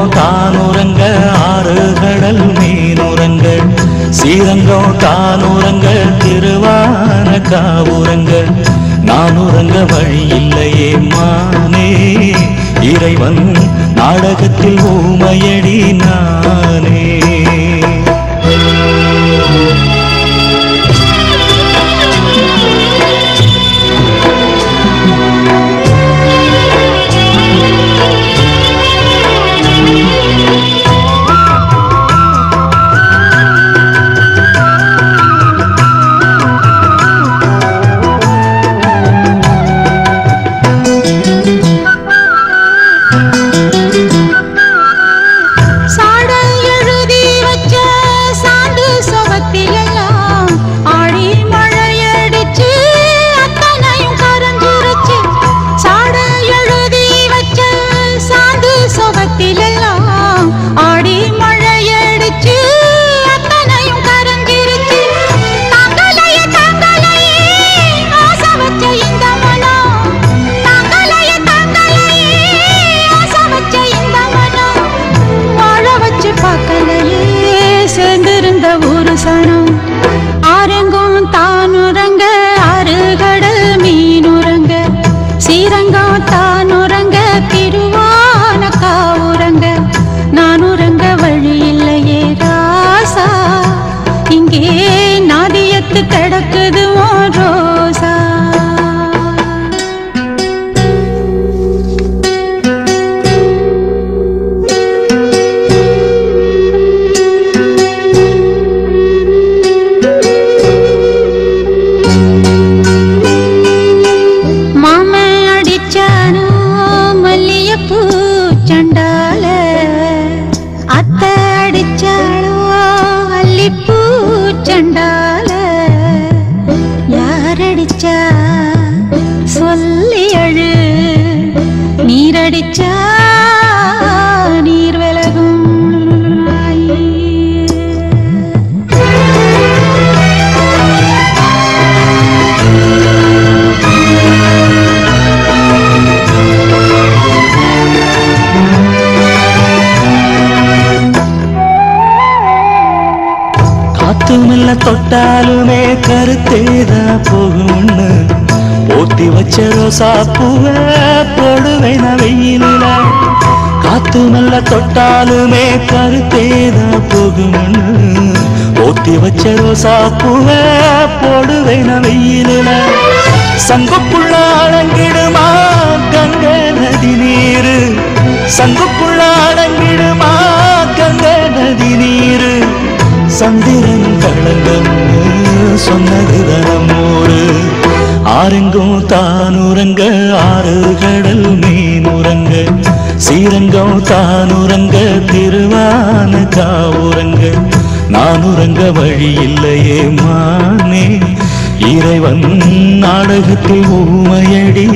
சீரங்கம் தானுறங்க ஆறு கடல் மீனுறங்க சீரங்கம் தானுறங்க திருவான காவுறங்க நான் உறங்க வழி இல்லையே மானே இறைவன் நாடகத்தில் ஊமையடி நானே சாடல் எழுதி வச்ச சாந்து சுவத்திலெல்லாம் ஆடி மழையடிச்சு அத்தனையும் கரைஞ்சிருச்சு சாடல் எழுதி வச்ச சாந்து சுவத்திலெல்லாம் ஆடி மழையடிச்சு அத்தனையும் கரைஞ்சிருச்சு தாங்கலையே தாங்கலையே ஆசை வச்ச இந்த மனம் தாங்கலையே தாங்கலையே ஆசை வச்ச இந்த மனம் வாழ வச்சு பார்க்கலையே சேர்ந்திருந்த ஒரு சனம் ஆரெங்கும் தானுறங்க ஆறு கடல் மீனுறங்க சீரங்கம் தானுறங்க திருவான காவுறங்க நான் உறங்க வழி இல்லையே ராசா இங்கே நாதியத்து கிடக்குது ஓ ரோசா மாமன் அடிச்சானோ மல்லியப்பூ சண்டால அத்தை அடிச்சாளோ அல்லிப்பூ சண்டால யார் அடிச்சா சொல்லி அழு நீரடிச்சா நீர் விலகும் காத்து மெல்ல தொட்டாலுமே கருத்தேதா போகும்னு போத்தி வச்ச ரோசா பூவ போடுவேன வெயிலில காத்து மெல்ல தொட்டாலுமே கருத்தேதா போகும்னு போத்தி வச்ச ரோசா பூவ போடுவேன வெயிலில சங்குப்புள்ள அடங்கிடுமா கங்க நதி நீரு சங்குப்புள்ள அடங்கிடுமா கங்க நதி நீரு சந்திரன் களங்கம் சொன்னது தனமோடு ஆரெங்கும் தானுறங்க ஆறு கடல் மீனுறங்க சீரங்கம் தானுறங்க திருவான காவுறங்க நான் உறங்க வழி இல்லையே மானே இறைவன் நாடகத்தில் ஊமையடி